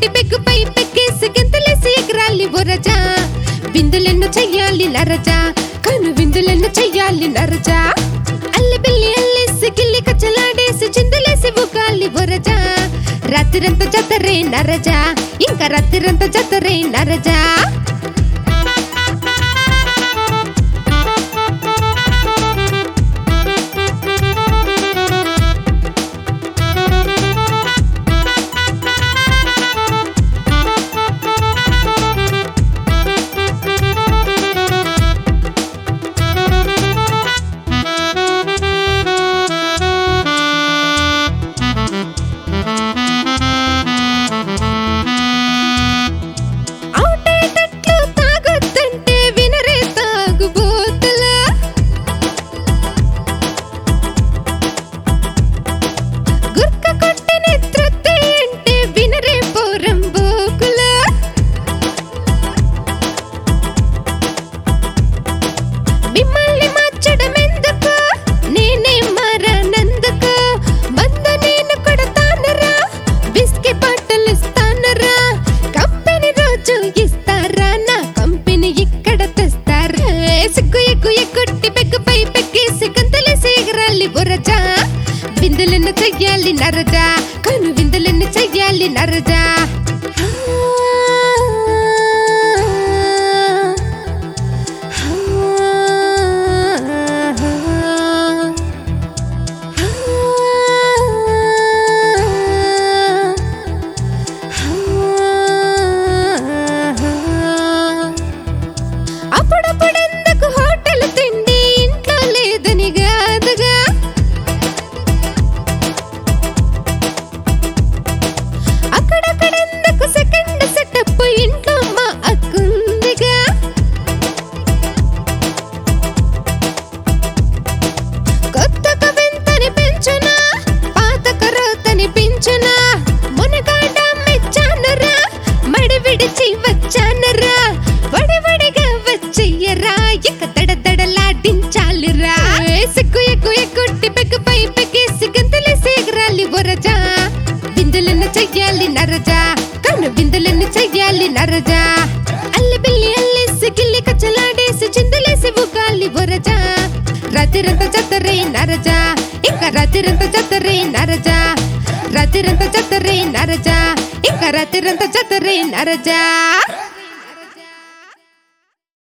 కొట్టి పెగ్గుపై పెక్కేసి గెంతులేసి ఎగరాలి ఒరజా విందులెన్ను చెయ్యాలి నరజా కను విందులెన్ను చెయ్యాలి నరజా అల్లి బిల్లి అల్లేసి గిల్లి కచ్చలాడేసి చిందులేసి ఊగాలి ఒరజా రాత్రిరంత జతరే నరజా ఇంకా రాత్రిరంత జతరే నరజా అవుటేటట్లు తాగొద్దంటే వినరే తాగుబోతులా గుర్క కొట్టిన త్రొత్తే అంటే వినరే పోరంబోకులా మిమ్మల్ని మార్చడం ఎందుకు నేనే మారానందుకు మంద నేను కొడతానరా బిస్కెట్ బాటలు ఇస్తానరా కంపెనీ రోజు ఇస్తారా నా కంపెనీ ఇక్కడ తెస్తారా ఏ సిగ్గు ఎగ్గు ఎగ్గుట్టి పెగ్గుపై పెగ్గేసి గంతలేసి ఎగరాలి బురజా విందులను చెయ్యాలి నరజా కను విందులను చెయ్యాలి నరజా అప్పుడప్పుడెందుకు హోటల్ తిండి ఇంట్లో లేదని కాదుగా అక్కడక్కడెందుకు సెకండ్ సెటప్ ఇంట్లో మా అక్కుందిగా కొత్త కవింతని పెంచునా పాత కరోతని పెంచునా మునగాడ మెచ్చానరా మడి విడిచి వచ్చానరా వడివడిగా వచ్చయ్యరా ఇక తడతడలాడించాలిరా ఏ సిగ్గు ఎగ్గు ఎగ్గుట్టి పెగ్గుపై పెగ్గేసి గంతులేసి ఎగరాలి ఒరజా బిందులను చెయ్యాలి నరజా కన్ను బిందులను చెయ్యాలి నరజా అల్లి బిల్లి అల్లేసి గిల్లి కచ్చలాడేసి చిందులేసి ఊగాలి ఒరజా రాత్రిరంత జతరే నరజా ఇంకా రాత్రిరంత జతరే నరజా రాత్రిరంత జతరే నరజా ఇంకా రాత్రిరంత జతరే నరజా